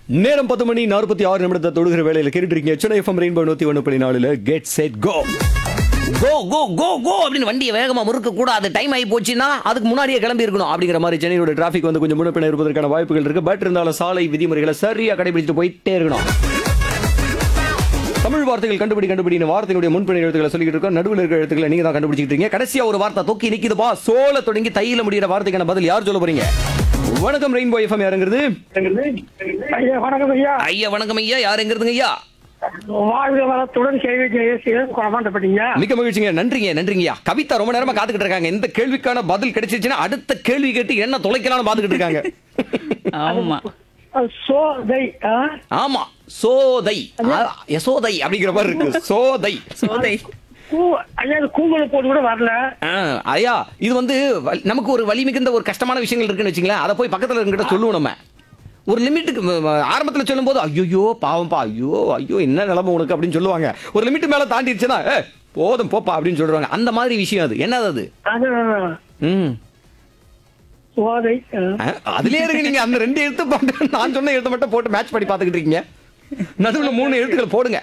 நேரம் பத்து மணி நாற்பத்தி ஆறு நிமிடத்தை தொடுகிற வேலையில கேட்டுட்டு இருக்கீங்க சென்னை எஃப்எம் ரெயின்போ நூத்தி ஒன்று புள்ளி நாலுல கெட் செட் கோ கோ கோ கோ கோ அப்படின்னு வண்டியை வேகமா முறுக்க கூடாது டைம் ஆகி போச்சுன்னா அதுக்கு முன்னாடியே கிளம்பி இருக்கணும் அப்படிங்கிற மாதிரி சென்னையோட டிராஃபிக் வந்து கொஞ்சம் முன்னப்பின இருப்பதற்கான வாய்ப்புகள் இருக்கு பட் இருந்தாலும் சாலை விதிமுறைகளை சரியா கடைபிடிச்சிட்டு போயிட்டே இருக்கணும் தமிழ் வார்த்தைகள் கண்டுபிடி கண்டுபிடின வார்த்தைகளுடைய முன்பின் எழுத்துக்களை சொல்லிட்டு இருக்கோம் நடுவில் இருக்கிற எழுத்துக்களை நீங்க தான் கண்டுபிடிச்சிட்டு இருக்கீங்க கடைசியா ஒரு வார்த்தை தொக்கி நிக்குதுப்பா சோல தொடங்கி தையில முடியிற வார்த்தைக்கான பதில் யார் சொல்ல போறீங்க வணக்கம் ரெயின்போ எஃப்எம் யாருங்கிறது ஐயா வணக்கம் ஐயா ஐயா வணக்கம் ஐயா யாருங்கிறதுங்க ஐயா வாழ்க வளத்துடன் கேள்வி ஜெயசீலன் குணமாண்டப்பட்டீங்க மிக்க மகிழ்ச்சிங்க நன்றிங்க நன்றிங்கய்யா கவிதா ரொம்ப நேரமா காத்துக்கிட்டு இருக்காங்க இந்த கேள்விக்கான பதில் கிடைச்சிருச்சுன்னா அடுத்த கேள்வி கேட்டு என்ன தொலைக்கலாம்னு பாத்துக்கிட்டு இருக்காங்க ஆமா சோதை ஆ? ஆமா சோதை ஆ, யசோதை அப்படிங்கிற மாதிரி இருக்கு சோதை சோதை கூ ஐயா இது கூகுள் போட்டு கூட வரல ஆ, ஐயா இது வந்து வ- நமக்கு ஒரு வலி மிகுந்த ஒரு கஷ்டமான விஷயங்கள் இருக்குன்னு வச்சுங்களேன் அதை போய் பக்கத்துல இருக்கிட்ட சொல்லுவோம் நம்ம ஒரு லிமிட்டுக்கு ம- ம- ஆரம்பத்துல சொல்லும்போது ஐயோ பாவம்பா ஐயோ ஐயோ என்ன நிலைமை உனக்கு அப்படின்னு சொல்லுவாங்க ஒரு லிமிட் மேல தாண்டிடுச்சுன்னா ஏ போதும் போப்பா அப்படின்னு சொல்றாங்க அந்த மாதிரி விஷயம் அது என்னது அது அது ம் சோதை ஆ. ஆ, அதுலயே இருக்கு நீங்க அந்த ரெண்டு எழுத்து போட்டு நான் சொன்ன எழுத்து மட்டும் போட்டு மேட்ச் பண்ணி பாத்துக்கிட்டு இருக்கீங்க நடுவுல மூணு எழுத்துக்கள் போடுங்க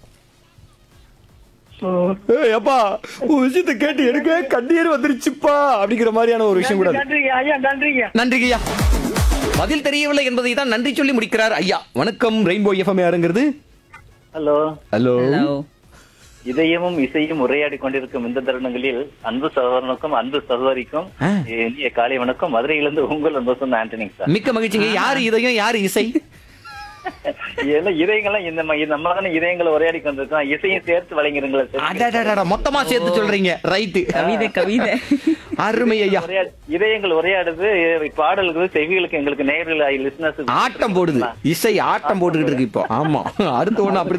சோ- ஏய் அப்பா உன் விஷயத்தை கேட்டு எனக்கு கண்ணீர் வந்துருச்சுப்பா அப்படிங்கிற மாதிரியான ஒரு விஷயம் கூட அது. நன்றிங்க ஐயா நன்றிங்க நன்றி ஐயா பதில் தெரியவில்லை என்பதை தான் நன்றி சொல்லி முடிக்கிறார் ஐயா வணக்கம் ரெயின்போ எஃப்எம் யாருங்கிறது ஹலோ ஹலோ ஹலோ இதயமும் இசையும் உரையாடி கொண்டிருக்கும் இந்த தருணங்களில் அன்பு சகோதரனுக்கும் அன்பு சகோதரிக்கும் ஆ. இனிய காலை வணக்கம் மதுரையிலிருந்து உங்கள் அன்பு சொந்த ஆண்டனிங் சார் மிக்க மகிழ்ச்சிங்க யாரு இதயம் யாரு இசை ஏன்னா இதயங்கள்லாம் இந்த ம- நம்ம தானே இதயங்களை உரையாடி கொண்டிருக்கோம் இசையும் சேர்த்து வழங்கிருங்களேன் சார். அடடடடா, மொத்தமா சேர்த்து சொல்றீங்க ரைட்டு கவிதை கவிதை அருமை ஐயா உரையாடு- இதயங்கள் உரையாடுது பாடல்கள் செவிகளுக்கு எங்களுக்கு நேரில் லிசனர்ஸ் ஆட்டம் போடுது இசை ஆட்டம் போட்டுக்கிட்டு இருக்கு இப்போ ஆமா அடுத்த ஒண்ணு அப்படி